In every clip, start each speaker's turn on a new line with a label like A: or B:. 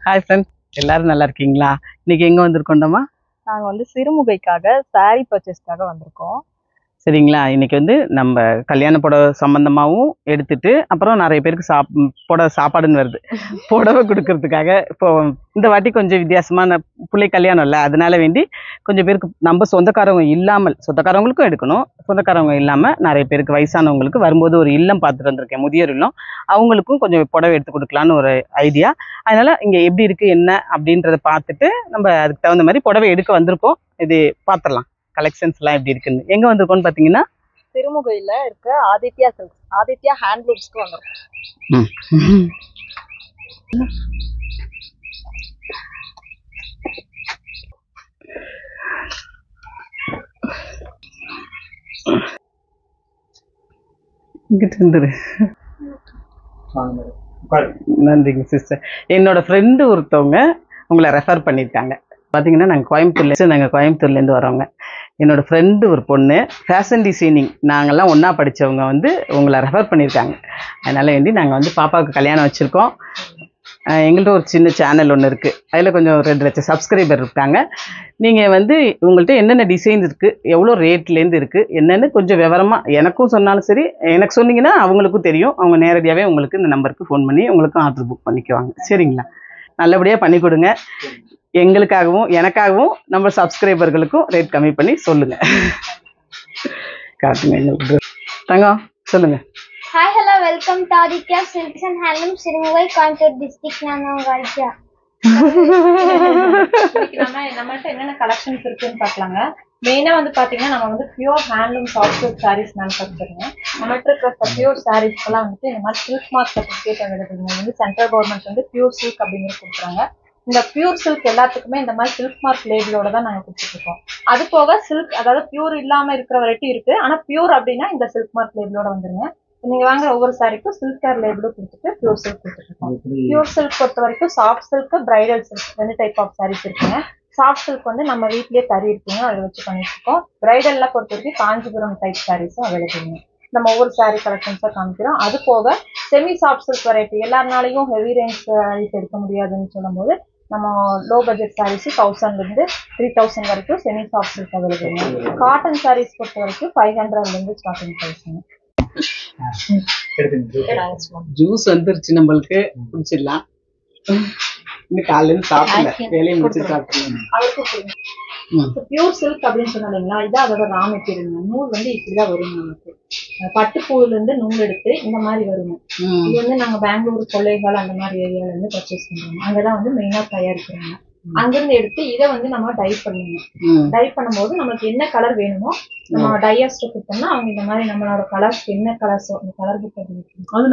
A: Hi friends எல்லாரும் நல்லா இருக்கீங்களா இன்னைக்கு எங்க வந்திருக்கோண்டமா
B: நாங்க வந்து சிறுமுகைக்காக saree பர்ச்சேஸ்க்காக வந்திருக்கோம்
A: சரிங்களா இன்னைக்கு வந்து நம்ம கல்யாண புடவை சம்பந்தமாகவும் எடுத்துட்டு அப்புறம் நிறைய பேருக்கு சாப் புடவை சாப்பாடுன்னு வருது புடவை கொடுக்கறதுக்காக இப்போ இந்த வாட்டி கொஞ்சம் வித்தியாசமான பிள்ளை கல்யாணம் இல்லை அதனால வேண்டி கொஞ்சம் பேருக்கு நம்ம சொந்தக்காரவங்க இல்லாமல் சொந்தக்காரவங்களுக்கும் எடுக்கணும் சொந்தக்காரவங்க இல்லாமல் நிறைய பேருக்கு வயசானவங்களுக்கு வரும்போது ஒரு இல்லம் பார்த்துட்டு வந்திருக்கேன் முதியோர் இல்லம் அவங்களுக்கும் கொஞ்சம் புடவை எடுத்து கொடுக்கலான்னு ஒரு ஐடியா அதனால இங்கே எப்படி இருக்கு என்ன அப்படின்றத பார்த்துட்டு நம்ம அதுக்கு தகுந்த மாதிரி புடவை எடுக்க வந்திருக்கோம் இது பார்த்துடலாம் கலெக்ஷன்ஸ்லாம் எப்படி இருக்குன்னு எங்கே வந்திருக்கோம்னு பார்த்தீங்கன்னா
B: சிறுமுகையில இருக்க ஆதித்யா சில்க்ஸ் ஆதித்யா ஹேண்ட்லூம்ஸ்க்கு வந்திருக்கோம்
A: இங்கிட்டு இருந்துரு நன்றிங்க சிஸ்டர் என்னோட ஃப்ரெண்டு ஒருத்தவங்க உங்களை ரெஃபர் பண்ணியிருக்காங்க பார்த்தீங்கன்னா நாங்கள் கோயம்புத்தூர்ல நாங்கள் கோயம்புத்தூர்லேருந்து வரோங்க என்னோட ஃப்ரெண்டு ஒரு பொண்ணு ஃபேஷன் டிசைனிங் நாங்கள்லாம் ஒன்றா படித்தவங்க வந்து உங்களை ரெஃபர் பண்ணியிருக்காங்க அதனால் வேண்டி நாங்கள் வந்து பாப்பாவுக்கு கல்யாணம் வச்சுருக்கோம் அஹ் எங்கள்கிட்ட ஒரு சின்ன சேனல் ஒன்று இருக்குது அதில் கொஞ்சம் ரெண்டு லட்சம் சப்ஸ்கிரைபர் இருக்காங்க நீங்கள் வந்து உங்கள்கிட்ட என்னென்ன டிசைன் இருக்குது எவ்வளோ ரேட்லேருந்து இருக்குது என்னென்னு கொஞ்சம் விவரமாக எனக்கும் சொன்னாலும் சரி எனக்கு சொன்னீங்கன்னா அவங்களுக்கும் தெரியும் அவங்க நேரடியாகவே உங்களுக்கு இந்த நம்பருக்கு ஃபோன் பண்ணி உங்களுக்கும் ஆர்டர் புக் பண்ணிக்குவாங்க சரிங்களா நல்லபடியாக பண்ணி கொடுங்க எங்களுக்காகவும் எனக்காகவும் நம்ம சப்ஸ்கிரைபர்களுக்கும் ரேட் கம்மி பண்ணி சொல்லுங்கள் காட்டுங்க எங்களுக்கு தங்கம் சொல்லுங்கள்
C: hi hello welcome to Aditya silks and handloom Sirumugai Coimbatore district நான் உங்க ஆதித்யா
B: இன்னைக்கு நம்ம நம்மள்ட்ட என்னென்ன கலெக்ஷன்ஸ் இருக்குன்னு பார்க்கலாங்க மெயினா வந்து பாத்தீங்கன்னா நம்ம வந்து pure handloom soft silk sarees மேனுஃபேக்சருங்க நம்மள்ட்ட இருக்கிற பியூர் சாரீஸ் எல்லாம் வந்துட்டு இந்த மாதிரி சில்க் மார்க் சர்டிஃபிகேட் அவைலபிள் வந்து சென்ட்ரல் கவர்மெண்ட் வந்து பியூர் சில்க் அப்படிங்கிறது கொடுக்குறாங்க இந்த பியூர் சில்க் எல்லாத்துக்குமே இந்த மாதிரி சில்க் மார்க் லேபிளோட தான் நாங்க கொடுத்துருக்கோம் அது போக சில்க் அதாவது பியூர் இல்லாம இருக்கிற வெரைட்டி இருக்கு ஆனா பியூர் அப்படின்னா இந்த சில்க் மார்க் லேபிளோட வந்துருங்க நீங்க வாங்குற ஒவ்வொரு சாரிக்கும் சில்க் கேர் லேபிளும் கொடுத்துட்டு பியூர் சில்க் கொடுத்துருக்கோம் பியூர் சில்க் பொறுத்த வரைக்கும் சாஃப்ட் சில்க் பிரைடல் சில்க் ரெண்டு டைப் ஆஃப் சாரீஸ் இருக்குங்க சாஃப்ட் சில்க் வந்து நம்ம வீட்லயே தறி இருக்குங்க அதை வச்சு பண்ணிட்டு இருக்கோம் பிரைடல்லாம் பொறுத்த வரைக்கும் காஞ்சிபுரம் டைப் சாரீஸும் அவைலபிள்ங்க நம்ம ஒவ்வொரு சாரீ கலெக்ஷன்ஸாக காமிக்கிறோம் அது போக செமி சாஃப்ட் சில்க் வெரைட்டி எல்லாருனாலையும் ஹெவி ரேஞ்ச் சாரீஸ் எடுக்க முடியாதுன்னு சொல்லும்போது நம்ம லோ பட்ஜெட் சாரீஸ் தௌசண்ட்லேருந்து த்ரீ தௌசண்ட் வரைக்கும் செமி சாஃப்ட் சில்க் அவைலபிள்ங்க காட்டன் சாரீஸ் பொறுத்த வரைக்கும் ஃபைவ் ஹண்ட்ரட்லேருந்து ஸ்டார்டிங் ப்ரைஸுங்க
A: ஜூஸ் வந்துருச்சு நம்மளுக்கு குடிச்சிடலாம் இன்னும் காலையில இருந்து சாப்பிடல வேலையை முடிச்சு சாப்பிடலாம்
B: அவருக்கும் கொடுங்க
A: ம்.
B: பியூர் சில்க் அப்படின்னு சொன்னோம் இல்லைங்களா இதான் அதோட ரா மெட்டீரியல் நூல் வந்து இப்படிதான் வரும் நமக்கு அஹ் பட்டுப்பூல இருந்து நூல் எடுத்து இந்த மாதிரி வருங்க
A: ம்.
B: இது வந்து நாங்க பெங்களூர் கொள்ளைகள் அந்த மாதிரி ஏரியால இருந்து பர்ச்சேஸ் பண்றோம் அங்கதான் வந்து மெயினா தயாரிக்கிறாங்க அங்கிருந்து எடுத்து இதை வந்து நம்ம டை பண்ணுங்க
A: ம்.
B: டை பண்ணும்போது நமக்கு என்ன கலர் வேணுமோ நம்ம டையாஸ்ட் கொடுத்தோம்னா அவங்க இந்த மாதிரி நம்மளோட கலர்ஸ் என்ன கலர்ஸோ அந்த கலர் புக் பண்ணி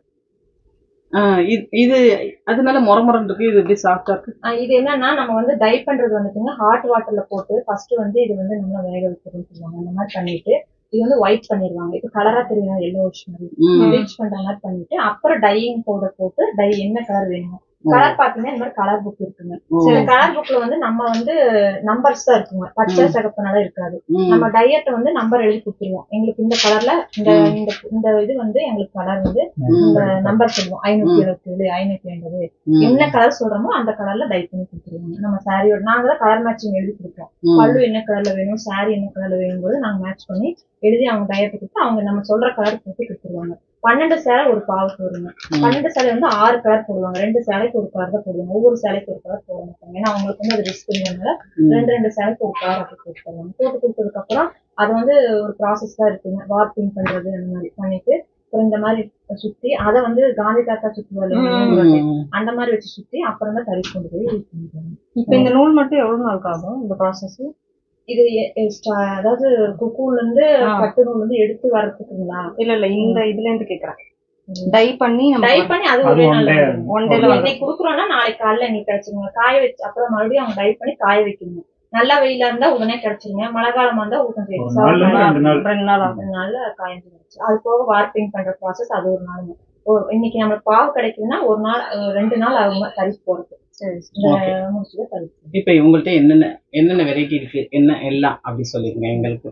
A: ஆ, இது- இது அதனால முறமுறன்னு இருக்கு இது எப்படி சாஃப்டா இருக்கு
B: ஆஹ் இது என்னன்னா நம்ம வந்து டை பண்றது வந்துட்டுங்க ஹாட் வாட்டர்ல போட்டு ஃபர்ஸ்ட் வந்து இது வந்து நம்ம வேக வைக்கிறோம்னு சொல்லுவாங்க அந்த மாதிரி பண்ணிட்டு இது வந்து ஒயிட் பண்ணிடுவாங்க இப்போ கலரா தெரியும் எல்லோ மாதிரி
A: ம்.
B: ப்ளீச் பண்ற மாதிரி பண்ணிட்டு அப்புறம் டையிங் பவுடர் போட்டு டை என்ன கலர் வேணுமோ கலர் பாத்தீங்கன்னா இந்த மாதிரி கலர் புக் இருக்குங்க
A: ஓ.
B: சில கலர் புக்ல வந்து நம்ம வந்து நம்பர்ஸ் தான் இருக்குங்க பச்சை சிகப்புனால இருக்காது
A: ம்.
B: நம்ம டயட் வந்து நம்பர் எழுதி கொடுத்துருவோம் எங்களுக்கு இந்த கலர்ல இந்த இந்த இந்த இது வந்து எங்களுக்கு கலர் வந்து இந்த நம்பர் சொல்லுவோம் ஐநூத்தி இருபத்தி ஏழு ஐநூத்தி ஐம்பது
A: ம்.
B: என்ன கலர் சொல்றோமோ அந்த கலர்ல டை பண்ணி கொடுத்துருவாங்க நம்ம சாரியோட நாங்க தான் கலர் மேட்சிங் எழுதி கொடுப்போம்
A: ம்.
B: பல்லு என்ன கலர்ல வேணும் சாரி என்ன கலர்ல வேணுங்கிறது நாங்க மேட்ச் பண்ணி எழுதி அவங்க டயட்டு கொடுத்து அவங்க நம்ம சொல்ற கலர் போட்டு கொடுத்துருவாங்க பன்னெண்டு சேலை ஒரு பாவுக்கு வருங்க பன்னெண்டு சேலை வந்து ஆறு கலர் போடுவாங்க ரெண்டு சேலைக்கு ஒரு கலர் தான் போடுவாங்க ஒவ்வொரு சேலைக்கு ஒரு கலர் போட மாட்டாங்க ஏன்னா அவங்களுக்கு வந்து அது ரிஸ்க்குங்கிறதுனால
A: ம்.
B: ரெண்டு ரெண்டு சேலைக்கு ஒரு கலர் அப்படி போட்டு தருவாங்க போட்டு கொடுத்ததுக்கு அப்புறம் அது வந்து ஒரு ப்ராசஸ் தான் இருக்குங்க வார்ப்பிங் பண்றது அந்த மாதிரி பண்ணிட்டு அப்புறம் இந்த மாதிரி சுத்தி அதை வந்து காந்தி தாத்தா சுத்துவாரு
A: ம்.
B: அந்த மாதிரி வச்சு சுத்தி அப்புறம் தான் தறி கொண்டு போய் யூஸ் பண்ணிடுவாங்க
D: இப்ப இந்த நூல் மட்டும் எவ்வளவு நாளுக்கு ஆகும் இந்த ப்ராசஸ்
B: இது எ- எ- ஸ்டா- அதாவது குக்கூன்ல இருந்து
D: ஆ.
B: பட்டு நூல் வந்து எடுத்து வரதுக்குங்களா
D: இல்ல இல்ல இந்த இதுல இருந்து கேக்குறேன் டை பண்ணி நம்ம
B: டை பண்ணி அது ஒரே நாள்
D: ஒன் டேல
B: இன்னைக்கு குடுக்குறோம்னா நாளைக்கு காலையில எங்களுக்கு கிடைச்சிருங்க காய வச்சு அப்புறம் மறுபடியும் அவங்க டை பண்ணி காய வைக்கணும் நல்லா வெயிலா இருந்தா உடனே கிடைச்சிருங்க மழை காலமா இருந்தா ஊக்கம் செய்யும்
D: ரெண்டு நாள் ஆகும்
B: ரெண்டு நாள்ல காய்ஞ்சு வந்துச்சு அது போக வார்ப்பிங் பண்ற ப்ராசஸ் அது ஒரு நாளுங்க ஒரு இன்னைக்கு நம்மளுக்கு பாவு கிடைக்குதுன்னா ஒரு நாள் அஹ் ரெண்டு நாள் ஆகுங்க தரிச்சு போறது
D: சரி
B: இந்த முடிச்சுட்டு தரிச்சு
A: இப்ப உங்கள்ட்ட என்னென்ன என்னென்ன வெரைட்டி இருக்கு என்ன எல்லாம் அப்படி சொல்லிருங்க எங்களுக்கு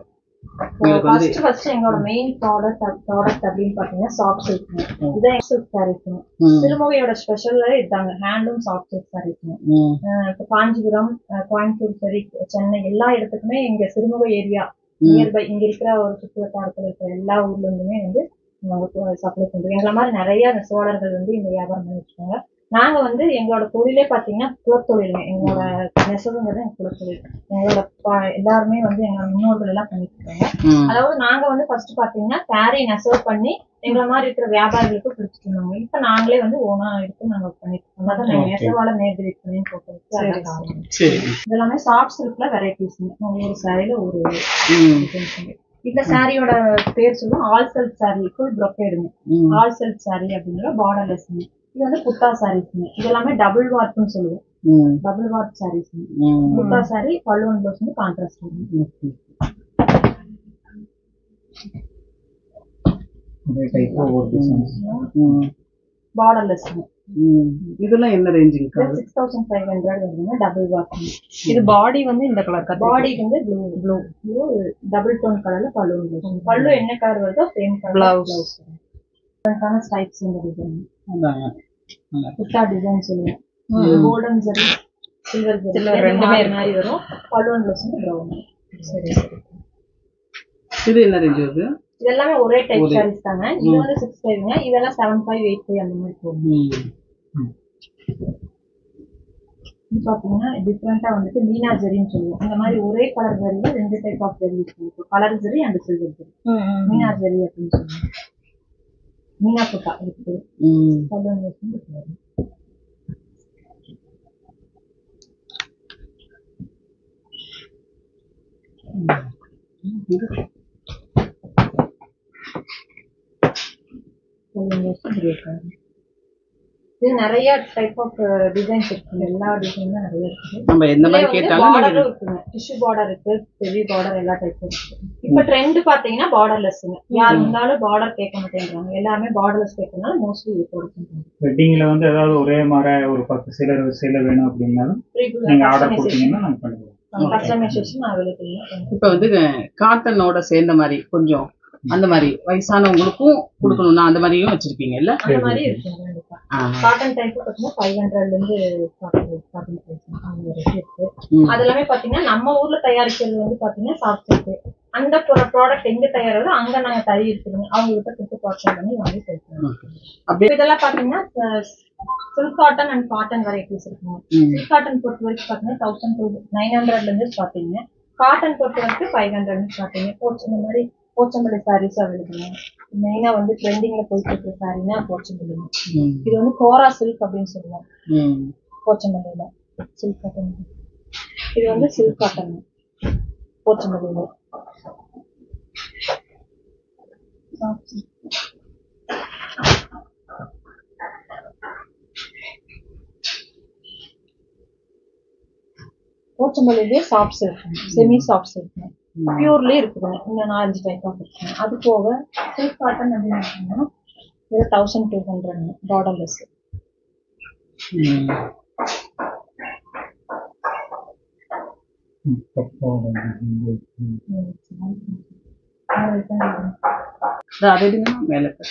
A: உங்களுக்கு வந்து
B: ஃபர்ஸ்ட் ஃபர்ஸ்ட் எங்களோட மெயின் ப்ராடக்ட் ப்ராடக்ட் அப்படின்னு பாத்தீங்கன்னா சாஃப்ட் சில்க் இதான் சில்க் சாரீஸ்ங்க
A: ம்.
B: சிறுமுகையோட ஸ்பெஷலே இதாங்க ஹேண்ட்லூம் சாஃப்ட் சில்க் சாரீஸ்ங்க
A: ம்
B: இப்போ காஞ்சிபுரம் அஹ் கோயம்புத்தூர் சரி சென்னை எல்லா இடத்துக்குமே இங்க சிறுமுகை ஏரியா நியர்பை இங்க இருக்கிற ஒரு சுற்றுவட்டாரத்தில் இருக்கிற எல்லா ஊர்ல இருந்துமே வந்து நாங்க சப்ளை பண்றோம் எங்களை மாதிரி நிறைய நெசவாளர்கள் வந்து இந்த வியாபாரம் பண்ணிட்டு இருக்காங்க நாங்க வந்து எங்களோட தொழிலே பாத்தீங்கன்னா குலத்தொழிலுங்க எங்களோட நெசவுங்கிறது எங்க குலத்தொழில் எங்களோட ப- எல்லாருமே வந்து எங்க முன்னோர்கள் எல்லாம் பண்ணிட்டு இருக்காங்க
A: ம்
B: அதாவது நாங்க வந்து ஃபர்ஸ்ட் பாத்தீங்கன்னா சாரி நெசவு பண்ணி எங்களை மாதிரி இருக்கிற வியாபாரிகளுக்கு கொடுத்துட்டு இருந்தாங்க இப்ப நாங்களே வந்து ஓனா எடுத்து நாங்க பண்ணிட்டு இருக்கோம் அதான் நாங்க நெசவால நேர்தி விற்பனைன்னு போட்டு அதான் காரணம்.
A: சரி
B: இதெல்லாமே சாஃப்ட் சில்க்ல வெரைட்டிஸ் ஒரு சாரியில ஒரு
A: ம்
B: டிசைன்ஸ் இந்த சாரியோட பேர் சொல்லுவோம் ஆல் செல்ஃப் சாரி ஃபுல் ப்ரொக்கேடுங்க
A: ம்
B: ஆல் செல்ஃப் சாரி அப்படிங்கிற பார்டர்லெஸ்ங்க இது வந்து குட்டா சாரீஸ்ங்க இது எல்லாமே டபுள் வார்ப்னு சொல்லுவோம்
A: ம்
B: டபுள் வார்ப் சாரீஸ்ங்க
A: ம்
B: குட்டா சாரி பல்லுவன் ப்ளவுஸ் வந்து கான்ட்ராஸ்ட் வரும்
A: ஓகே
E: அதே டைப் ஒவ்வொரு டிசைன்ஸ்
A: ம்
B: பார்டர்லெஸ்ங்க
A: ம் இதெல்லாம் என்ன ரேஞ்சுங்கக்கா
B: சிக்ஸ் தௌசண்ட் ஃபைவ் ஹண்ட்ரட் வருதுங்க டபுள் வார்ப் இது பாடி வந்து இந்த கலர் பாடி வந்து blue blue blue double tone கலர்ல பல்லுவன் ப்ளவுஸ் பல்லு என்ன கலர் வருதோ சேம் கலர்
A: Blouse.
B: ப்ளவுஸ் டிஃபரெண்டான ஸ்டைப்ஸ் இந்த டிசைன்
A: அதாங்க
B: குட்டா டிசைன் சொல்லுவோம் கோல்டன் ஜெரி சில்வர் ஜெரி ரெண்டுமே மாதிரி வரும் பல்லுவன் ப்ளவுஸ் வந்து ப்ரௌன் சரி சரி
A: இது என்ன ரேஞ்ச் வருது
B: இது எல்லாமே ஒரே டைப் சாரீஸ் தாங்க இது வந்து சிக்ஸ் ஃபைவ்ங்க இதெல்லாம் செவன் ஃபைவ் எயிட் ஃபைவ் அந்த மாதிரி போகும்
A: ம்
B: இது பாத்தீங்கன்னா டிஃப்ரெண்டா வந்துட்டு மீனா ஜெரின்னு சொல்லுவோம் இந்த மாதிரி ஒரே கலர் ஜெரியில ரெண்டு டைப் ஆஃப் ஜெரி இருக்கும் கலர் ஜெரி அண்ட் சில்வர் ஜெரி மீனா ஜெரி அப்படின்னு சொல்லுவோம் மீனா புட்டா இருக்குது
A: ம்
B: பல்லுவன் ப்ளவுஸ் வந்து இப்படி வரும். பல்லுவன் ப்ளவுஸ் இப்படி இருக்காது இது நிறைய டைப் ஆஃப் டிசைன்ஸ் இருக்கு எல்லா டிசைனும் நிறைய இருக்கு
A: நம்ம எந்த மாதிரி கேட்டாலும் நீங்க
B: பார்டரும் இருக்குங்க டிஷ்யூ பார்டர் இருக்கு பெரிய பார்டர் எல்லா டைப்பும் இருக்கு இப்ப ட்ரெண்ட் பாத்தீங்கன்னா பார்டர்லெஸ்ங்க யார் இருந்தாலும் பார்டர் கேட்க மாட்டேங்கிறாங்க எல்லாமே பார்டர்லெஸ் கேட்கறதுனால மோஸ்ட்லி இது போடுறாங்க
E: வெட்டிங்ல வந்து ஏதாவது ஒரே மாதிரி ஒரு பத்து சேலை சேலை வேணும் அப்படின்னாலும் நீங்க ஆர்டர் கொடுத்தீங்கன்னா நாங்க பண்ணிடுவோம்
B: கஸ்டமைசேஷன் அவைலபிள்
A: இப்போ வந்து காட்டனோட சேர்ந்த மாதிரி கொஞ்சம் அந்த மாதிரி வயசானவங்களுக்கும் கொடுக்கணும்னா அந்த மாதிரியும் வச்சிருப்பீங்க இல்ல
B: அந்த மாதிரி இருக்கு கண்டிப்பா
A: ஆ.
B: காட்டன் டைப் பாத்தீங்கன்னா ஃபைவ் ஹண்ட்ரட்ல இருந்து காட்டன் டைப் அந்த மாதிரி இருக்கு
A: ம்.
B: அது எல்லாமே பாத்தீங்கன்னா நம்ம ஊர்ல தயாரிக்கிறது வந்து பாத்தீங்கன்னா சாஃப்ட் இருக்கு அந்த ப்ராடக்ட் எங்க தயாராதோ அங்க நாங்க தறி இருக்குதுங்க அவங்க கிட்ட கொடுத்து பர்ச்சேஸ் பண்ணி வாங்கி தைக்கிறோம்
A: அப்படியே
B: இப்ப இதெல்லாம் பாத்தீங்கன்னா silk cotton and cotton varieties இருக்குங்க
A: ம்.
B: சில்க் காட்டன் பொறுத்த வரைக்கும் பாத்தீங்கன்னா தௌசண்ட் டூ நைன் ஹண்ட்ரட்ல இருந்து ஸ்டார்டிங் காட்டன் பொறுத்த வரைக்கும் ஃபைவ் ஹண்ட்ரட் ஸ்டார்டிங் போச்சு இந்த மாதிரி போச்சம்பள்ளி சாரீஸ் அவைலபிள் மெயினா வந்து ட்ரெண்டிங்ல போயிட்டு இருக்க சாரினா போச்சம்பள்ளி
A: ம்.
B: இது வந்து கோரா சில்க் அப்படின்னு சொல்லுவோம்
A: ம்.
B: போச்சம்பள்ளியில சில்க் காட்டன் இது வந்து சில்க் காட்டன் போச்சம்பள்ளியில போச்சம்பள்ளியிலே சாஃப்ட்ஸ் இருக்குங்க செமி சாஃப்ட்ஸ் இருக்குங்க பியூர்லயே இருக்குதுங்க இன்னும் நாலஞ்சு டைப் ஆஃப் இருக்குங்க அது போக சில்க் காட்டன் அப்படின்னு பார்த்தீங்கன்னா இது தௌசண்ட் டூ ஹண்ட்ரட் பார்டர்லெஸ்
A: ம்.
E: ம், பப்போட, ம், ம்.
A: இதோ அதை எடுங்க மேல இருக்கு.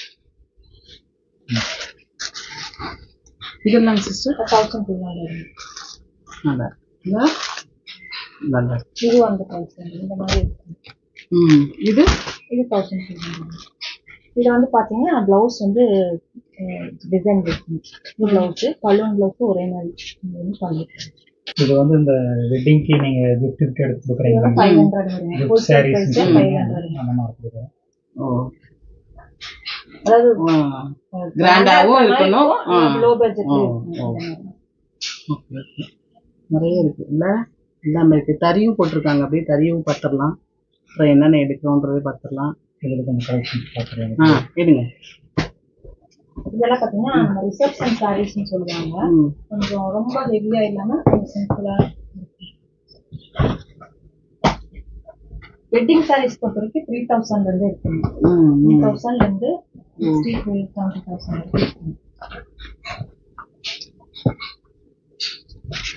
A: இதெல்லாம் சிஸ்டர்
B: தௌசண்ட் டூ ஹண்ட்ரட்
A: நல்லா இருக்கு. இல்ல? நல்லா இருக்கு.
B: இது அந்த ப்ரைஸ் இந்த மாதிரி இருக்கு
A: ம். இது
B: இது தௌசண்ட் டூ ஹண்ட்ரட் இது வந்து பார்த்தீங்கன்னா ப்ளவுஸ் வந்து டிசைன் இருக்கு இது ப்ளவுஸு பலூன் ப்ளவுஸும் ஒரே மாதிரி இது வந்து பல்லு
E: இது வந்து இந்த வெட்டிங்க்கு நீங்க கிஃப்ட் எடுத்து கொடுக்குறீங்க
B: ஃபைவ் ஹண்ட்ரட் வருங்க
E: gift
B: wholesale
E: sarees
B: price five hundred
E: அந்த மாதிரி கொடுக்குறோம்
A: ஓ
B: அதாவது
A: கிராண்டாவும் இருக்கணும் ஆ.
B: லோ பட்ஜெட்
A: ஓ, ஓ. Okay, okay. நிறைய இருக்கு இல்ல எல்லாமே இருக்கு தறியும் போட்டிருக்காங்க அப்படியே தறியும் பார்த்துடலாம் அப்புறம் என்னென்ன எடுக்கிறோன்றதே பார்த்துடலாம்
E: இதில் கொஞ்சம் கலெக்ஷன் பார்க்குறேன்
A: ஆ எடுங்க
B: இதெல்லாம் பார்த்தீங்கன்னா நம்ம ரிசப்ஷன் சாரீஸ்னு சொல்லுவாங்க
A: ம்
B: கொஞ்சம் ரொம்ப ஹெவியா இல்லாம கொஞ்சம் சிம்பிளா வெட்டிங் சாரீஸ் பொறுத்த வரைக்கும் த்ரீ தௌசண்ட்ல இருந்து இருக்குங்க
A: ம்
B: த்ரீ
A: ம்.
B: தௌசண்ட்ல இருந்து சிக்ஸ்டி ஃபைவ் செவன்டி தௌசண்ட் வரைக்கும் இருக்குங்க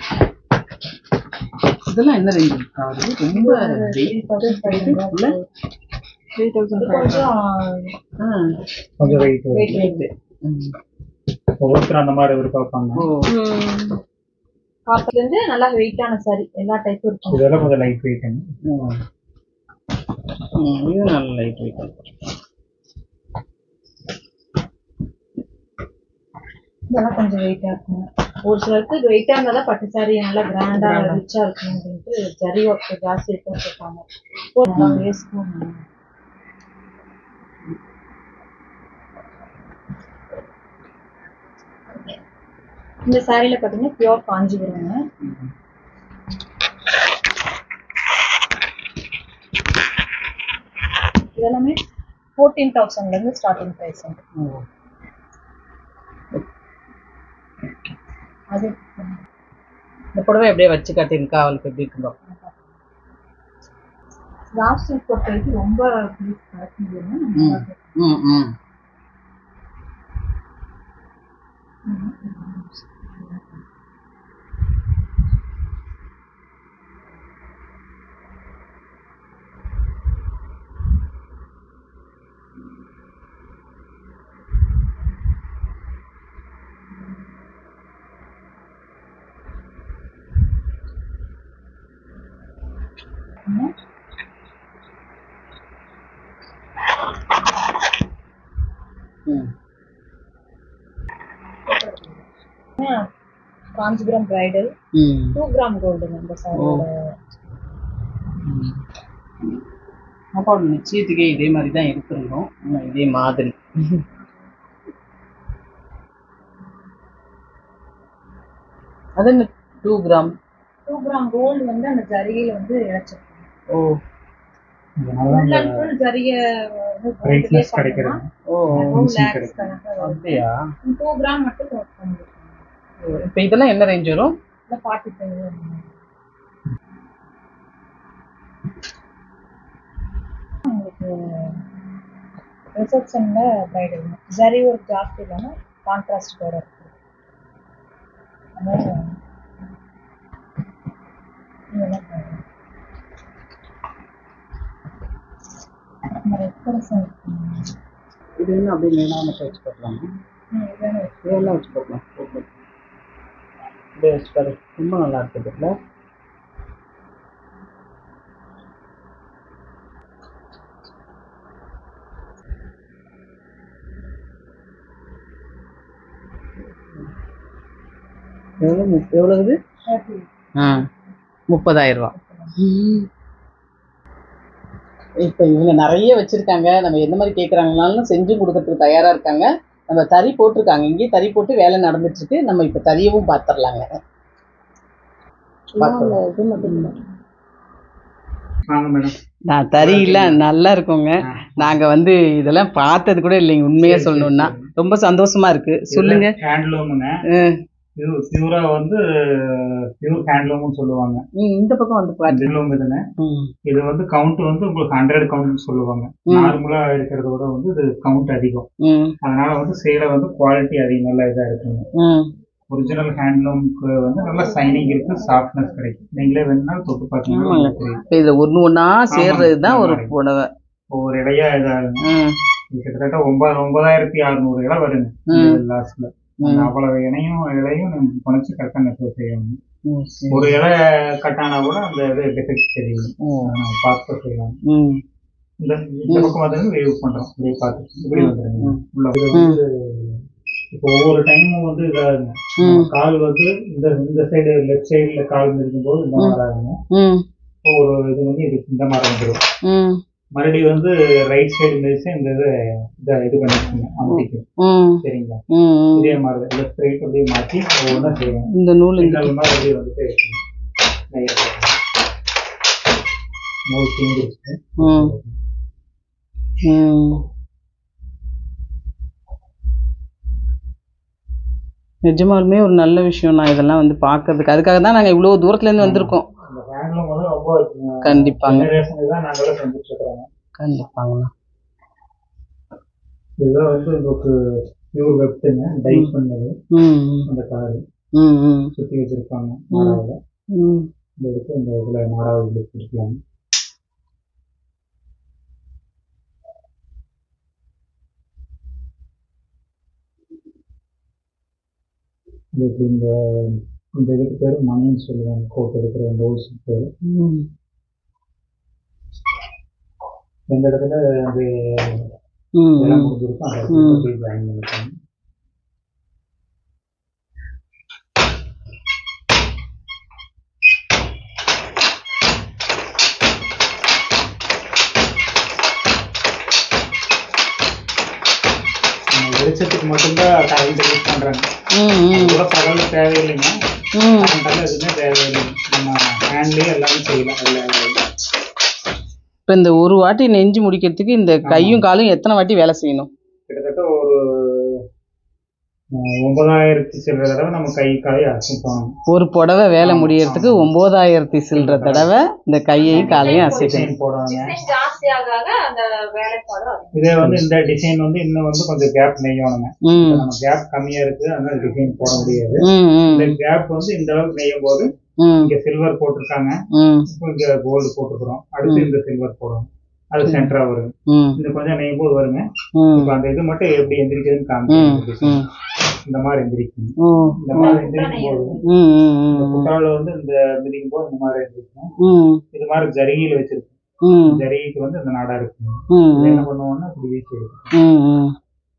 A: இதெல்லாம் என்ன ரேஞ்ச் ஆகுது ரொம்ப
B: three thousand five hundred
D: three thousand
B: இது கொஞ்சம்
E: கொஞ்சம் வெயிட்
B: வெயிட் வெயிட்
E: ஒவ்வொருத்தரும் அந்த மாதிரி எதிர்பார்ப்பாங்க
B: காப்பர்ல இருந்து நல்லா வெயிட்டான சாரி எல்லா டைப்பும் இருக்கும்
E: இதெல்லாம் கொஞ்சம் லைட் வெயிட்
A: இது நல்ல லைட் வெயிட்
B: இதெல்லாம் கொஞ்சம் வெயிட்டா இருக்கும் ஒரு சிலருக்கு இது வெயிட்டா இருந்தா தான் பட்டு சாரி நல்லா கிராண்டா ரிச்சா இருக்கும் அப்படின்ட்டு ஜரி ஒர்க் ஜாஸ்தி இருக்குன்னு சொல்றாங்க வேஸ்ட்டும் இந்த சாரியில பாத்தீங்கன்னா பியோர் காஞ்சிபுரங்க இதெல்லாமே ஃபோர்டீன் தௌசண்ட்ல இருந்து ஸ்டார்டிங் ப்ரைஸ் அது
A: இந்த புடவை அப்படியே வச்சு காட்டிருக்கா அவளுக்கு எப்படி இருக்குதோ
B: லாஸ்ட் வீக் பொறுத்த வரைக்கும் ரொம்ப கலெக்ஷன்
A: ம் ம் ம்
B: காஞ்சிபுரம் பிரைடல்
A: ம்
B: டூ கிராம் கோல்டுங்க இந்த சாரியோட
A: அப்பாவோட நிச்சயத்துக்கே இதே மாதிரி தான் எடுத்திருந்தோம் ஆனா இதே மாதிரி அது என்ன two gram
B: two gram gold வந்து அந்த ஜரிகையில வந்து இழைச்சிருக்கோம்
A: ஓ
E: அதனால
B: ஃபுல்
E: அந்த
B: அண்ட் ஃபுல் ஜரிய
E: பிரைட்னஸ் கிடைக்கிறது
A: ஓ
E: finishing கிடைக்கும்.
A: அப்படியா
B: டூ கிராம் மட்டும் ஒர்க் பண்ணிருக்கோம்
A: இப்போ இதெல்லாம் என்ன ரேஞ்ச் வரும்
B: இல்லை ஃபார்ட்டி ஃபைவ் உங்களுக்கு ரிசப்ஷன்ல பிரைடல் ஜரி ஒர்க் ஜாஸ்தி இல்லாம கான்ட்ராஸ்ட் கூட இருக்கு அதனால இதெல்லாம் பாருங்க. இந்த red colors உம் இருக்கு.
A: இது என்ன அப்படி மேலே மட்டும் வச்சு போடலாம்
B: ம், இதெல்லாம் இருக்கு.
A: இதெல்லாம் வச்சு போடலாம் ஓகே இப்படியே வச்சு பாரு ரொம்ப நல்லா இருக்குது இல்லை எவ்வளோ முப் எவ்வளவு
B: Thirty.
A: ஆ முப்பதாயிரம் ரூபா இப்போ இவங்க நிறைய வச்சிருக்காங்க நம்ம எந்த மாதிரி கேட்குறாங்கனாலும் செஞ்சு கொடுக்கறதுக்கு தயாரா இருக்காங்க நம்ம தறி போட்டிருக்காங்க இங்கேயே தறி போட்டு வேலை நடந்துட்டு இருக்கு நம்ம இப்போ தறியவும் பார்த்துடலாங்க பார்த்துடலாம்.
D: இது மட்டும் இல்லை
E: வாங்க மேடம்
A: நான் தறியில நல்லா இருக்குங்க நாங்க வந்து இதெல்லாம் பார்த்தது கூட இல்லைங்க உண்மையா சொல்லணும்னா ரொம்ப சந்தோஷமா இருக்கு சொல்லுங்க
E: ஹேண்ட்லூமுங்க
A: ம்.
E: பியூரா வந்து பியூர் ஹேண்ட்லூம்னு சொல்லுவாங்க
A: ம், இந்த பக்கம் வந்து பாரு
E: ஹேண்ட்லூம் இதுங்க
A: ம்,
E: இது வந்து கவுண்ட் வந்து உங்களுக்கு ஹண்ட்ரட் கவுண்ட்னு சொல்லுவாங்க
A: ம்.
E: நார்மலா இருக்கிறத விட வந்து இது கவுண்ட் அதிகம்
A: ம்,
E: அதனால வந்து சேலை வந்து குவாலிட்டி அதிகம் நல்லா இதா இருக்குங்க
A: ம்.
E: ஒரிஜினல் ஹேண்ட்லூம்க்கு வந்து நல்ல சைனிங் இருக்கு சாஃப்ட்னஸ் கிடைக்கும் நீங்களே வேணும்னா தொட்டு பார்த்தீங்கன்னா
A: ஆமாங்க.
E: உங்களுக்கு தெரியும்.
A: இப்ப இதுல ஒண்ணு ஒண்ணா சேர்றது தான் ஒரு
E: ஆமாங்க.
A: புடவை
E: ஒவ்வொரு இடையா இதாகுங்க
A: ம்,
E: இது கிட்டத்தட்ட ஒன்பது ஒன்பதாயிரத்தி அறுநூறு இலை வருங்க
A: ம்.
E: லாஸ்ட்ல
A: ம்.
E: அவ்வளவு இணையும் இலையும் நம்ம குறைச்சு கரெக்டாக நெட்வொர்க் செய்யணும்
A: ம், சரி.
E: ஒரு இலை கட் ஆனா கூட அந்த இது டிஃபெக்ட் தெரியும்
A: ம்,
E: அதை நம்ம பார்த்து செய்யலாம்
A: ம்,
E: இந்த இந்த பக்கம் வந்து வேவ் பண்றோம் இப்படியே பார்த்து இப்படி வந்துருங்க
A: ம்.
E: உள்ள இது வந்து இப்போ ஒவ்வொரு டைமும் வந்து இதாகுங்க
A: ம்.
E: கால் வந்து இந்த இந்த சைடு லெஃப்ட் சைடுல கால் இருக்கும்போது இந்த மாதிரி ஆகுங்க
A: ம்,
E: இப்போ ஒரு இது வந்து இது இந்த மாதிரி வந்துடும்
A: ம்,
E: மறுபடியும் வந்து ரைட் சைடு மிதிச்சு இந்த இது இதை இது பண்ணிக்கோங்க அமைக்கும்
A: ம்,
E: சரிங்களா
A: ம், ம்.
E: இதே மாதிரி லெஃப்ட் ரைட் அப்படியே மாற்றி ஒவ்வொன்றா செய்யணும்
A: இந்த நூல் இங்க
E: சிக்னல் மாதிரி அப்படியே வந்துட்டே இருக்கணும் நெய்யறது. நூல் தீந்துருச்சு
A: ம். ம். நிஜமாலுமே ஒரு நல்ல விஷயம் நான் இதெல்லாம் வந்து பார்க்கறதுக்கு அதுக்காக தான் நாங்கள் இவ்வளோ தூரத்துலேருந்து வந்திருக்கோம்
E: இந்த ஹேண்ட்லூம் வந்து ரொம்ப
A: கண்டிப்பாங்க
E: ஜெனரேஷனுக்கு தான் நாங்களும் செஞ்சுட்டு இருக்கிறோங்க
A: கண்டிப்பாங்கண்ணா
E: இதுதான் வந்து உங்களுக்கு பியூர் வெப்டுங்க டைப் பண்ணது
A: ம் ம்,
E: அந்த கலர்
A: ம் ம்
E: சுற்றி வச்சிருப்பாங்க நாடாவில்
A: ம்
E: இந்த எடுத்து இந்த இதில் நாடாவில் கொடுத்துருக்காங்க இது இப்படி இந்த இந்த இதுக்கு பேர் மணின்னு சொல்லுவாங்க கோட் எடுக்கிற அந்த ஹோல்ஸுக்கு பேர்
A: ம்.
E: எந்த இடத்துல அது
A: ம்,
E: இடம்
A: ம்.
E: முடிஞ்சிருக்கும் அந்த இடத்துல அப்படியே ஜாயின் பண்ணிருக்காங்க நம்ம வெளிச்சத்துக்கு மட்டும்தான் கரண்ட் யூஸ் பண்றாங்க
A: ம்,
E: அது
A: ம்.
E: கூட பகல்ல தேவையில்லைங்க
A: ம்.
E: கரண்டால எதுவுமே தேவையில்லை நம்ம ஹேண்ட்லயே எல்லாமே செய்யலாம் எல்லா வேலையும்.
A: இப்ப இந்த ஒரு வாட்டி நெஞ்சு முடிக்கிறதுக்கு இந்த கையும் காலும் எத்தனை வாட்டி வேலை செய்யணும்
E: கிட்டத்தட்ட ஒரு அஹ், ஒன்பதாயிரத்தி சில்லற தடவை நம்ம கை காலை அசைப்போம்
A: ஒரு புடவை வேலை
E: ஆமா,
A: முடியறதுக்கு
E: ஆமா.
A: ஒன்பதாயிரத்தி சில்லற தடவை இந்த கையையும் காலையும் அசைக்கணும்
E: டிசைன் போடுவாங்க
B: டிசைன் ஜாஸ்தி ஆக ஆக அந்த வேலைப்பாடும் அதிகம்.
E: இதே வந்து இந்த டிசைன் வந்து இன்னும் வந்து கொஞ்சம் கேப் நெய்யணுங்க
A: ம்
E: இப்ப நம்ம கேப் கம்மியா இருக்கு அதனால டிசைன் போட முடியாது
A: ம் ம்
E: இந்த கேப் வந்து இந்த அளவுக்கு நெய்யும் போது
A: ம்
E: இங்க சில்வர் போட்டிருக்காங்க
A: ம்
E: இப்போ இங்க கோல்டு போட்டுக்கிறோம் அடுத்து இந்த சில்வர் போடுறோம் அது சென்டரா வருங்க
A: ம்
E: இந்த கொஞ்சம் நெய்யும் போது வருங்க
A: ம்
E: இப்போ அந்த இது மட்டும் எப்படி எந்திரிக்குதுன்னு
A: ம்
E: காமிச்சு
A: ம்
E: இந்த மாதிரி எந்திரிக்கும்
A: ஓ
E: இந்த மாதிரி எந்திரிக்கும் போது
A: ம் ம்
E: இந்த
A: ம்
E: குட்டால வந்து இந்த மிதிக்கும் போது இந்த மாதிரி எந்திரிக்கும்
A: ம்
E: இது மாதிரி ஜரிகையில வச்சிருக்கோம்
A: ம்
E: ஜரிகைக்கு வந்து இந்த நாடா இருக்கும்
A: ம்
E: இது என்ன பண்ணுவோம்னா இப்படி வீசி எடுக்கும்
A: ம் ம்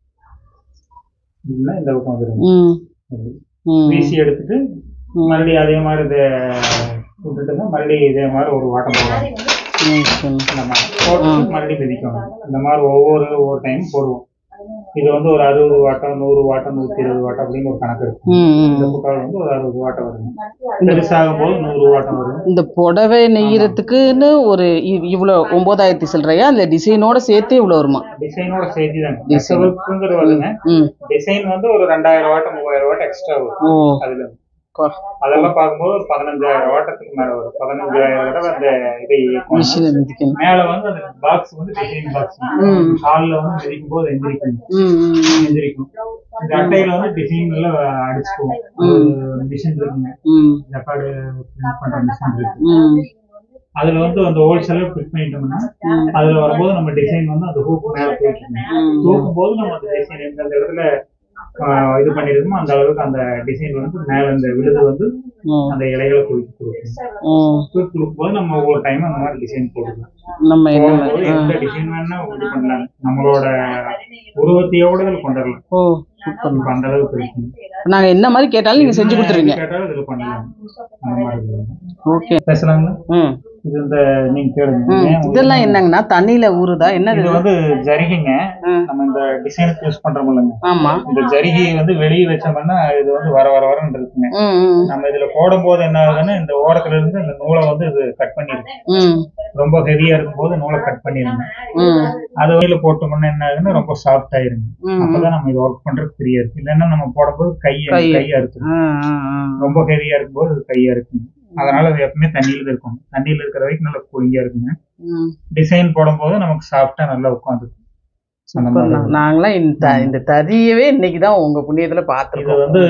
E: இல்லைன்னா இந்த பக்கம் வந்துடும்
A: ம்
E: அப்படி.
A: ம்
E: வீசி எடுத்துட்டு மறுபடியும் அதே மாதிரி இதை விட்டுட்டுங்க மறுபடியும் இதே மாதிரி ஒரு வாட்டம் போடுவாங்க
A: ம் சரி.
E: இந்த மாதிரி போட்டு மறுபடியும் மிதிக்கணும் இந்த மாதிரி ஒவ்வொரு ஒவ்வொரு டைம் போடுவோம் இது வந்து ஒரு அறுபது வாட்டம் நூறு வாட்டம் நூத்தி இருபது வாட்டம் அப்படின்னு ஒரு கணக்கு இருக்கும்
A: ம் ம்
E: இந்த குட்டால் வந்து ஒரு அறுபது வாட்டம் வரும் பெருசாகும் போது நூறு வாட்டம் வரும்
A: இந்த புடவை நெய்யறதுக்குன்னு ஒரு இ- இவ்வளோ ஒன்பதாயிரத்தி சில்லறையா அந்த டிசைனோட சேர்த்து இவ்வளோ வருமா
E: டிசைனோட சேர்த்து தாங்க
A: Design.
E: நெசவுக்குங்கிறது வருங்க
A: ம்
E: டிசைன் வந்து ஒரு ரெண்டாயிரம் வாட்டம் மூவாயிரம் வாட்டம் எக்ஸ்ட்ரா வரும்
A: ஓ
E: அதுல
A: பா.
E: அதெல்லாம் பார்க்கும்போது ஒரு பதினஞ்சாயிரம் வாட்டத்துக்கு மேல வரும் பதினஞ்சாயிரம் தடவை அந்த இதை இயக்கணும்
A: மிஷினை மிதிக்கணும்
E: மேல வந்து அந்த பாக்ஸ் வந்து டிசைன் பாக்ஸ் கால்ல வந்து மிதிக்கும் போது எந்திரிக்கும்
A: ம் ம்
E: எந்திரிக்கும் இந்த அட்டையில வந்து டிசைன் எல்லாம் அடிச்சுக்குவோம் மிஷின் இருக்குங்க
A: ம்
E: ஜப்பாடு பிரிண்ட் பண்ற மிஷின் இருக்கு
A: ம்
E: அதுல வந்து அந்த ஹோல்சேல ஃபிட் பண்ணிட்டோம்னா அதுல வரும்போது நம்ம டிசைன் வந்து அந்த ஹூக் மேல தூக்கணும் தூக்கும் போது நம்ம அந்த டிசைன் எந்தெந்த இடத்துல ஆஹ், இது பண்ணிருக்கோமோ அந்த அளவுக்கு அந்த டிசைன் வந்து மேல இந்த விழுது வந்து
A: ம்
E: அந்த இலைகளை தூக்கி கொடுக்கும்
A: ம்
E: தூக்கி கொடுக்கும்போது நம்ம ஒவ்வொரு டைம் அந்த மாதிரி டிசைன் போட்டுக்கலாம்
A: நம்ம என்ன
E: போடும்போது எந்த டிசைன் வேணா இது பண்ணலாம் நம்மளோட உருவத்தையோட இதுல கொண்டு வரலாம்
A: ஓ சூப்பர்
E: இப்ப அந்த அளவுக்கு இருக்கும்
A: நாங்கள் என்ன மாதிரி கேட்டாலும் நீங்கள் செஞ்சு கொடுத்துருவீங்க
E: எது கேட்டாலும் இதுல பண்ணலாம் அந்த மாதிரி இருக்கும்.
A: ஓகே
E: பேசலாங்களா
A: ம்
E: இது இந்த நீங்க கேளுங்க
A: ம்
E: ஏன்
A: இதெல்லாம் என்னங்கண்ணா தண்ணியில ஊறுதா என்னது
E: இது வந்து ஜரிகைங்க
A: ம்.
E: நம்ம இந்த டிசைனுக்கு யூஸ் பண்றோம் இல்லைங்க
A: ஆமா
E: இந்த ஜரிகை வந்து வெளியே வச்சோம்னா இது வந்து வர வர வரன்னு இருக்குங்க
A: ம் ம்
E: நம்ம இதுல போடும் போது என்ன ஆகுதுன்னா இந்த ஓரத்துல இருந்து இந்த நூலை வந்து இது கட் பண்ணிருக்கு
A: ம்
E: ரொம்ப ஹெவியா இருக்கும் போது நூலை கட் பண்ணிருங்க
A: ம்
E: அது வெளியில போட்டோம்னா என்ன ஆகுதுன்னா ரொம்ப சாஃப்ட் ஆயிருங்க
A: ம்.
E: அப்பதான் நம்ம இது ஒர்க் பண்றது ஃப்ரீயா இருக்கு இல்லைன்னா நம்ம போடும்போது கையை
A: கை.
E: கையா இருக்கும்
A: ஆ ஆ ஆ
E: ரொம்ப ஹெவியா இருக்கும்போது அது கையா இருக்குங்க அதனால அது எப்பவுமே தண்ணியில தான் இருக்கும் தண்ணியில இருக்கிற வரைக்கும் நல்லா கூலிங்கா இருக்குங்க
A: ம்
E: டிசைன் போடும்போது நமக்கு சாஃப்டா நல்லா உட்காந்து அந்த மாதிரி
A: சூப்பர்ண்ணா. நாங்களாம் இந்த இந்த தறியவே இன்னைக்கு தான் உங்க புண்ணியத்துல
E: இது
A: பார்த்துருக்கோம்
E: வந்து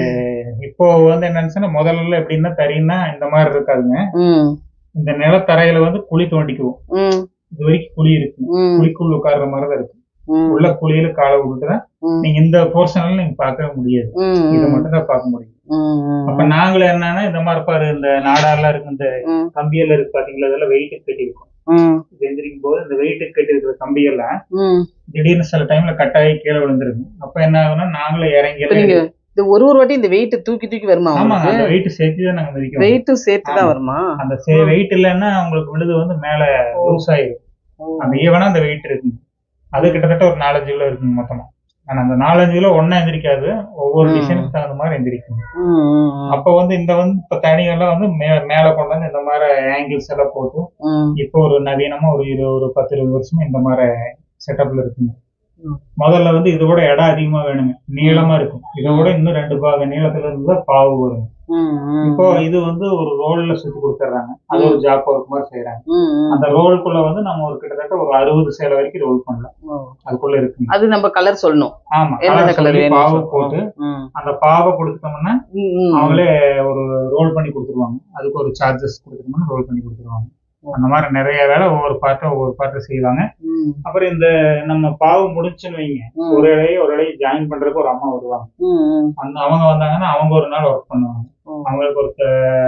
E: இப்போ வந்து என்னன்னு சொன்னா முதல்ல எப்படின்னா தறின்னா இந்த மாதிரி இருக்காதுங்க
A: ம்
E: இந்த நிலத்தரையில வந்து குழி தோண்டிக்குவோம்
A: ம்
E: இது வரைக்கும் குழி இருக்கு
A: ம்
E: குழிக்குள்ள உட்கார்ற மாதிரி தான் இருக்கு
A: ம்
E: உள்ள குழியில காலை விட்டுட்டு தான்
A: ம்.
E: நீங்க இந்த போர்ஷன்ல நீங்க பார்க்கவே முடியாது
A: ம்
E: இதை மட்டும் தான் பார்க்க முடியும்
A: ம் ம்
E: அப்ப நாங்களும் என்னன்னா இந்த மாதிரி பாரு இந்த நாடாலாம் இருக்கு இந்த
A: ம்
E: கம்பியெல்லாம் இருக்கு பாத்தீங்களா இதெல்லாம் வெயிட் கட்டி இருக்கும்
A: ம்
E: இது எந்திரிக்கும் போது இந்த வெயிட் கட்டி இருக்கிற கம்பியெல்லாம்
A: ம்
E: திடீர்னு சில டைம்ல கட்டாயி கீழே விழுந்துருக்கு அப்ப என்ன ஆகும்னா நாங்களும் இறங்கி
A: இப்ப நீங்க இந்த ஒரு ஒரு வாட்டி இந்த வெயிட் தூக்கி தூக்கி வருமா
E: ஆமாங்க
A: உங்களுக்கு
E: அந்த வெயிட் சேர்த்து தான் நாங்க மிதிக்கிறோம்
A: வெயிட்டும் சேர்த்து தான் வருமா
E: அந்த வெயிட் இல்லைன்னா உங்களுக்கு விழுது வந்து மேல லூஸ் ஆயிரும் அந்த ஈவனா அந்த வெயிட் இருக்குங்க அது கிட்டத்தட்ட ஒரு நாலஞ்சு கிலோ இருக்குங்க மொத்தமா ஆனா அந்த நாலஞ்சு கிலோ ஒண்ணா எந்திரிக்காது ஒவ்வொரு
A: ம்.
E: டிசைனுக்கு தகுந்த மாதிரி எந்திரிக்கும்
A: ம் ம் ம்
E: அப்ப வந்து இந்த வந்து இப்ப தனியெல்லாம் வந்து மே- மேல கொண்டு வந்து இந்த மாதிரி ஆங்கிள்ஸ் எல்லாம் போட்டு
A: ம்
E: இப்போ ஒரு நவீனமா ஒரு இருபது ஒரு பத்து இருபது வருஷமா இந்த மாதிரி செட்டப்ல இருக்குங்க
A: ம்.
E: முதல்ல வந்து இது கூட இடம் அதிகமா வேணுங்க நீளமா இருக்கும் இதை விட இன்னும் ரெண்டு பாக நீளத்துல இருந்து தான் பாவு வரும்
A: ம் ம்
E: இப்போ இது வந்து ஒரு ரோல்ல சுத்தி கொடுத்துட்றாங்க அது ஒரு ஜாப் ஒர்க் மாதிரி செய்யறாங்க
A: ம் ம்
E: அந்த ரோலுக்குள்ள வந்து நம்ம ஒரு கிட்டத்தட்ட ஒரு அறுபது சேலை வரைக்கும் ரோல் பண்ணலாம்
A: ஓ.
E: அதுக்குள்ள இருக்குங்க
A: அது நம்ம கலர் சொல்லணும்
E: ஆமா
A: எந்தெந்த
E: colour
A: கலர்
E: சொல்லி
A: வேணும்
E: பாவு போட்டு
A: ம்
E: அந்த பாவை கொடுத்துட்டோம்னா
A: ம், ம்
E: அவங்களே ஒரு ரோல் பண்ணி கொடுத்துருவாங்க அதுக்கு ஒரு சார்ஜஸ் கொடுத்துட்டோம்னா ரோல் பண்ணி கொடுத்துருவாங்க அந்த மாதிரி நிறைய வேலை ஒவ்வொரு பார்ட்டை ஒவ்வொரு பார்ட்டை செய்வாங்க
A: ம்,
E: அப்புறம் இந்த நம்ம பாவு முடிச்சுன்னு வைங்க
A: ம்.
E: ஒரு இடையே ஒரு இடையே ஜாயின் பண்றதுக்கு ஒரு அம்மா வருவாங்க
A: ம், ம்.
E: அந்த அவங்க வந்தாங்கன்னா அவங்க ஒரு நாள் ஒர்க் பண்ணுவாங்க
A: ஓ.
E: அவங்களுக்கு ஒரு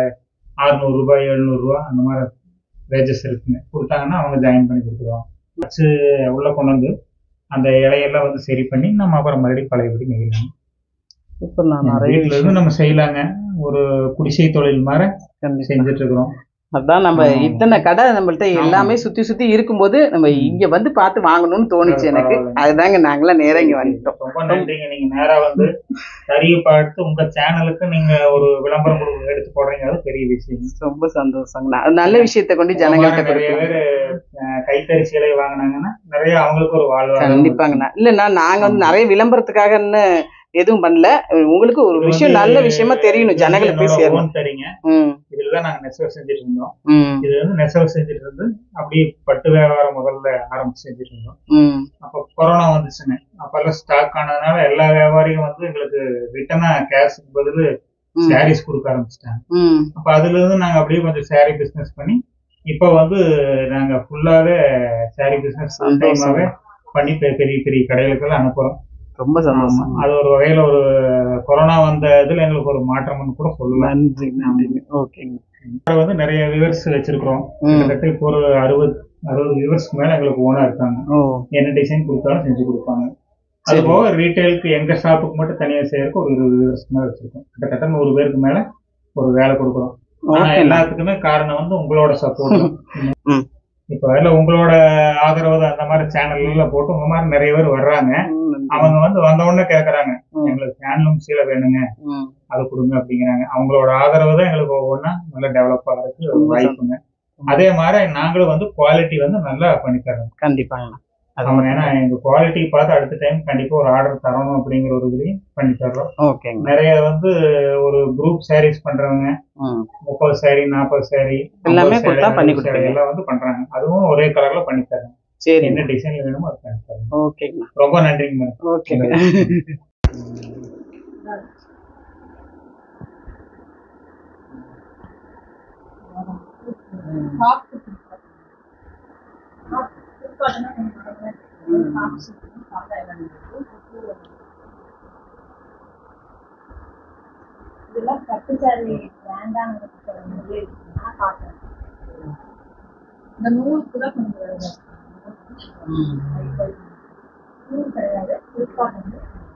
E: அறுநூறு ரூபாய் எழுநூறு ரூபாய் அந்த மாதிரி வேஜஸ் இருக்குங்க கொடுத்தாங்கன்னா அவங்க ஜாயின் பண்ணி கொடுத்துருவாங்க வச்சு உள்ள கொண்டு வந்து அந்த இலையெல்லாம் வந்து சரி பண்ணி நம்ம அப்புறம் மறுபடியும் பழையபடி நெய்யலாம்
A: சூப்பர் நான் நிறைய
E: வீட்டுல இருந்து நம்ம செய்யலாங்க ஒரு குடிசை தொழில் மாதிரி
A: கண்டிப்பா.
E: செஞ்சுட்டு இருக்கிறோம்
A: அதான் நம்ம
E: ஆமா.
A: இத்தனை கடை நம்மள்ட்ட எல்லாமே சுத்தி சுத்தி இருக்கும்போது நம்ம இங்க வந்து பார்த்து வாங்கணும்னு தோணுச்சு எனக்கு
E: பரவாயில்ல.
A: அதுதாங்க நாங்களாம் நேரா இங்க வந்துட்டோம்
E: ரொம்ப நன்றிங்க நீங்க நேரா வந்து தறியை பார்த்து உங்க சேனலுக்கு நீங்க ஒரு விளம்பரம் கொடுக்க எடுத்து போடுறீங்க அது பெரிய விஷயம்
A: ரொம்ப சந்தோஷங்கண்ணா அது நல்ல விஷயத்தை கொண்டு ஜனங்கள்கிட்ட
E: நிறைய
A: கொடுக்கலாம்
E: பேர் அஹ், கைத்தறி சேலை வாங்கினாங்கன்னா நிறைய அவங்களுக்கு ஒரு வாழ்வாதாரம்
A: கண்டிப்பாங்கண்ணா இல்லைண்ணா நாங்க வந்து நிறைய விளம்பரத்துக்காகன்னு எதுவும் பண்ணல உங்களுக்கு ஒரு
E: இது
A: விஷயம்
E: வந்து
A: நல்ல விஷயமா தெரியணும்
E: இது
A: ஜனங்களுக்கு போய்
E: என்னோட
A: சேரணும்
E: own தறிங்க
A: ம்
E: இதுலதான் நாங்க நெசவு செஞ்சுட்டு இருந்தோம்
A: ம்
E: இது வந்து நெசவு செஞ்சுட்டு இருந்து அப்படியே பட்டு வியாபாரம் முதல்ல ஆரம்பிச்சு செஞ்சுட்டு இருந்தோம்
A: ம்
E: அப்ப கொரோனா வந்துச்சுங்க அப்பெல்லாம் ஸ்டாக் ஆனதுனால எல்லா வியாபாரியும் வந்து எங்களுக்கு ரிட்டனா கேஷுக்கு பதில்
A: ம்.
E: சாரீஸ் கொடுக்க ஆரம்பிச்சிட்டாங்க
A: ம்
E: அப்ப அதுல இருந்து நாங்க அப்படியே கொஞ்சம் saree பிசினஸ் பண்ணி இப்ப வந்து நாங்க ஃபுல்லாவே saree பிசினஸ்
A: சந்தோஷம்.
E: பண்ணி பெ- பெரிய பெரிய கடைகளுக்கெல்லாம் அனுப்புறோம்
A: ரொம்ப சந்தோஷம்
E: அது ஒரு வகையில ஒரு கொரோனா வந்த இதுல எங்களுக்கு ஒரு மாற்றம்னு கூட சொல்லலாம்
A: நன்றி நன்றிங்க ஓகேங்க
E: இப்ப வந்து நிறைய வியூவர்ஸ் வச்சிருக்கிறோம்
A: ம்.
E: கிட்டத்தட்ட இப்போ ஒரு அறுபது அறுபது வியூவர்ஸ்க்கு மேல எங்களுக்கு ஓனா இருக்காங்க
A: ஓ
E: என்ன டிசைன் கொடுத்தாலும் செஞ்சு கொடுப்பாங்க அது போக ரீட்டைலுக்கு எங்க ஷாப்புக்கு மட்டும் தனியா செய்யறதுக்கு ஒரு இருபது வியூவர்ஸ்க்கு மேல வச்சிருக்கோம் கிட்டத்தட்ட நூறு பேருக்கு மேல ஒரு வேலை கொடுக்குறோம் ஆனா
A: ஓகே
E: எல்லாத்துக்குமே காரணம் வந்து உங்களோட சப்போர்ட்
A: ம்.
E: இப்ப இல்ல உங்களோட ஆதரவு தான் அந்த மாதிரி சேனல்ல போட்டு உங்க மாதிரி நிறைய பேர் வர்றாங்க அவங்க வந்து வந்த உடனே கேக்குறாங்க
A: ம்.
E: எங்களுக்கு ஹேண்ட்லூம் சீலை வேணுங்க
A: ம்
E: அது கொடுங்க அப்படிங்கிறாங்க அவங்களோட ஆதரவு தான் எங்களுக்கு ஒவ்வொன்றா நல்லா டெவலப் ஆகிறதுக்கு ஒரு
A: ரொம்ப
E: வாய்ப்புங்க அதே மாதிரி நாங்களும் வந்து குவாலிட்டி வந்து நல்லா பண்ணி தரோம்
A: கண்டிப்பாங்கண்ணா அது
E: அவங்க ஏன்னா எங்க குவாலிட்டி பார்த்து அடுத்த டைம் கண்டிப்பா ஒரு ஆர்டர் தரணும் அப்படிங்கிற ஒரு இதுலயும் பண்ணி தர்றோம்
A: ஓகேங்க
E: நிறைய வந்து ஒரு குரூப் சாரீஸ் பண்றவங்க
A: ம்
E: முப்பது சாரி நாற்பது சாரி
A: எல்லாமே கொடுத்தா பண்ணி கொடுப்பீங்க.
E: எல்லாம் வந்து பண்றாங்க அதுவும் ஒரே கலர்ல பண்ணி தரேன்
A: சரிங்க
E: என்ன டிசைன்ல வேணுமோ அது பண்ணி தரேன்
A: ஓகேங்கண்ணா
E: ரொம்ப நன்றிங்க மேடம்
A: ஓகேங்க
B: இதெல்லாம் பட்டு சாரி வேண்டாங்கிறது சொல்லும்போது இருக்குன்னா காட்டன் இந்த நூலுக்கு தான் கொஞ்சம் விலை ஜாஸ்தி. நூல் கிடையாது சில்க் காட்டன்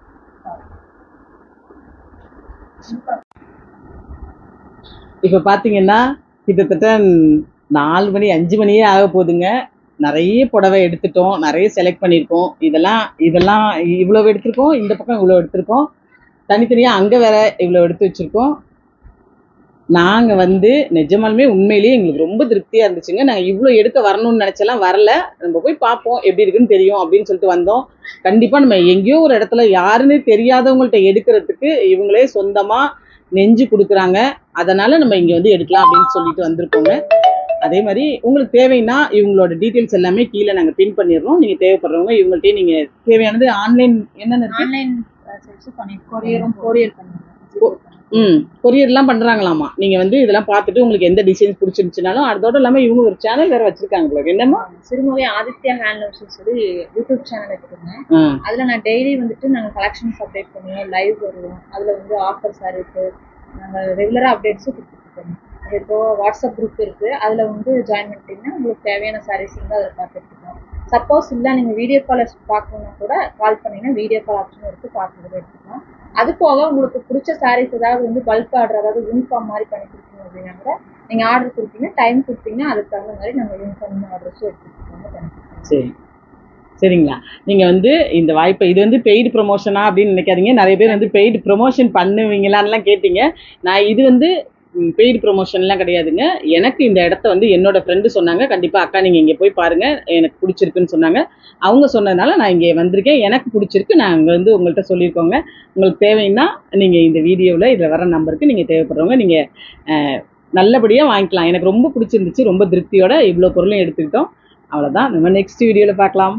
A: இப்போ பார்த்தீங்கன்னா கிட்டத்தட்ட நாலு மணி அஞ்சு மணியே ஆக போகுதுங்க நிறைய புடவை எடுத்துட்டோம் நிறைய செலக்ட் பண்ணியிருக்கோம் இதெல்லாம் இதெல்லாம் இவ்வளோ எடுத்திருக்கோம் இந்த பக்கம் இவ்வளோ எடுத்திருக்கோம் தனித்தனியாக அங்கே வேற இவ்வளோ எடுத்து வச்சுருக்கோம் நாங்கள் வந்து நிஜமாலுமே உண்மையிலேயே எங்களுக்கு ரொம்ப திருப்தியாக இருந்துச்சுங்க நாங்கள் இவ்வளோ எடுக்க வரணும்னு நினச்செல்லாம் வரல நம்ம போய் பார்ப்போம் எப்படி இருக்குன்னு தெரியும் அப்படின்னு சொல்லிட்டு வந்தோம் கண்டிப்பாக நம்ம எங்கேயோ ஒரு இடத்துல யாருன்னே தெரியாதவங்கள்ட்ட எடுக்கிறதுக்கு இவங்களே சொந்தமாக நெஞ்சு கொடுக்குறாங்க அதனால நம்ம இங்கே வந்து எடுக்கலாம் அப்படின்னு சொல்லிட்டு வந்திருக்கோங்க அதே மாதிரி உங்களுக்கு தேவைன்னா இவங்களோட டீட்டெயில்ஸ் எல்லாமே கீழே நாங்கள் பின் பண்ணிடுறோம் நீங்கள் தேவைப்படுறவங்க இவங்கள்ட்டயே நீங்கள் தேவையானது ஆன்லைன் என்னென்ன இருக்கு
B: ஆன்லைன் சர்வீஸ் பண்ணி கொரியரும் கொரியர் பண்ணுவாங்க
A: ம் கொரியர்லாம் பண்ணுறாங்களாமா நீங்கள் வந்து இதெல்லாம் பார்த்துட்டு உங்களுக்கு எந்த டிசைன்ஸ் பிடிச்சிருந்துச்சுனாலும் அதோட இல்லாமல் இவங்க ஒரு சேனல் வேறு வச்சுருக்காங்க உங்களுக்கு என்னம்மா
B: சிறுமுகை ஆதித்யா ஹேண்ட்லூம்ஸ் சொல்லி யூடியூப் சேனல் வச்சுருக்கேன்
A: ஆ
B: அதில் நான் டெய்லி வந்துட்டு நாங்கள் கலெக்ஷன்ஸ் அப்டேட் பண்ணுவோம் லைவ் வருவோம் அதில் வந்து ஆஃபர் சாரீஸு நாங்கள் ரெகுலராக அப்டேட்ஸும் கொடுத்துருக்கோம் அது இப்போ வாட்ஸ்அப் குரூப் இருக்குது அதில் வந்து ஜாயின் பண்ணிட்டீங்கன்னா உங்களுக்கு தேவையான சாரீஸ் வந்து அதில் பார்த்துருக்கோம் சப்போஸ் இல்லை நீங்கள் வீடியோ கால் பார்க்கணுன்னா கூட கால் பண்ணீங்கன்னா வீடியோ கால் ஆப்ஷன் இருக்குது பார்க்குறது எடுத்துக்கலாம் அது போக உங்களுக்கு பிடிச்ச சாரீஸ் ஏதாவது வந்து பல்க் ஆர்டர் அதாவது யூனிஃபார்ம் மாதிரி பண்ணி கொடுக்கணும் அப்படின்னா கூட நீங்கள் ஆர்டர் கொடுத்தீங்கன்னா டைம் கொடுத்தீங்கன்னா அதுக்கு தகுந்த மாதிரி நாங்கள் யூனிஃபார்ம் ஆர்டர்ஸும் எடுத்துக்கிட்டோம் பண்ணி
A: சரி சரிங்களா நீங்கள் வந்து இந்த வாய்ப்பை இது வந்து பெய்டு ப்ரொமோஷனா அப்படின்னு நினைக்காதீங்க நிறைய பேர் வந்து பெய்டு ப்ரொமோஷன் பண்ணுவீங்களான்லாம் கேட்டீங்க நான் இது வந்து பெய்டு ப்ரொமோஷன்லாம் கிடையாதுங்க எனக்கு இந்த இடத்த வந்து என்னோட ஃப்ரெண்டு சொன்னாங்க கண்டிப்பாக அக்கா நீங்கள் இங்கே போய் பாருங்கள் எனக்கு பிடிச்சிருக்குன்னு சொன்னாங்க அவங்க சொன்னதுனால நான் இங்கே வந்திருக்கேன் எனக்கு பிடிச்சிருக்கு நான் அங்கே வந்து உங்கள்கிட்ட சொல்லியிருக்கோங்க உங்களுக்கு தேவைன்னா நீங்கள் இந்த வீடியோவில் இதில் வர நம்பருக்கு நீங்கள் தேவைப்படுறவங்க நீங்கள் நல்லபடியாக வாங்கிக்கலாம் எனக்கு ரொம்ப பிடிச்சிருந்துச்சு ரொம்ப திருப்தியோட இவ்வளோ பொருளும் எடுத்துக்கிட்டோம் அவ்வளோதான் நம்ம நெக்ஸ்ட் வீடியோவில் பார்க்கலாம்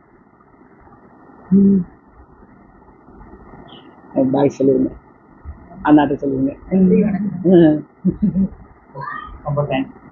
A: பாய் சொல்லுங்க அண்ணாட்ட சொல்லுங்க
B: நன்றி வணக்கம்
A: ம்.
E: ரொம்ப தேங்க்ஸ்